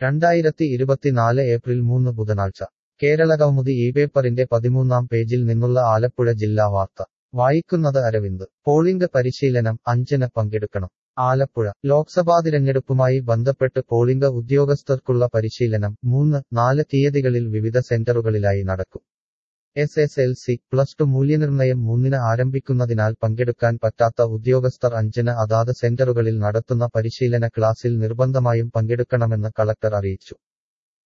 രണ്ടായിരത്തി ഇരുപത്തിനാല് ഏപ്രിൽ മൂന്ന് ബുധനാഴ്ച കേരളകൗമുദി ഈ പേപ്പറിന്റെ പതിമൂന്നാം പേജിൽ നിന്നുള്ള ആലപ്പുഴ ജില്ലാ വാർത്ത വായിക്കുന്നത് അരവിന്ദ് പോളിംഗ് പരിശീലനം അഞ്ചിന് പങ്കെടുക്കണം ആലപ്പുഴ ലോക്സഭാ തിരഞ്ഞെടുപ്പുമായി ബന്ധപ്പെട്ട് പോളിംഗ് ഉദ്യോഗസ്ഥർക്കുള്ള പരിശീലനം മൂന്ന് നാല് തീയതികളിൽ വിവിധ സെന്ററുകളിലായി നടക്കും S S L C plus two മൂല്യനിർണ്ണയം മൂന്നിന് ആരംഭിക്കുന്നതിനാൽ പങ്കെടുക്കാൻ പറ്റാത്ത ഉദ്യോഗസ്ഥർ അഞ്ചിന് അതാത് സെന്ററുകളിൽ നടത്തുന്ന പരിശീലന ക്ലാസിൽ നിർബന്ധമായും പങ്കെടുക്കണമെന്ന് കളക്ടർ അറിയിച്ചു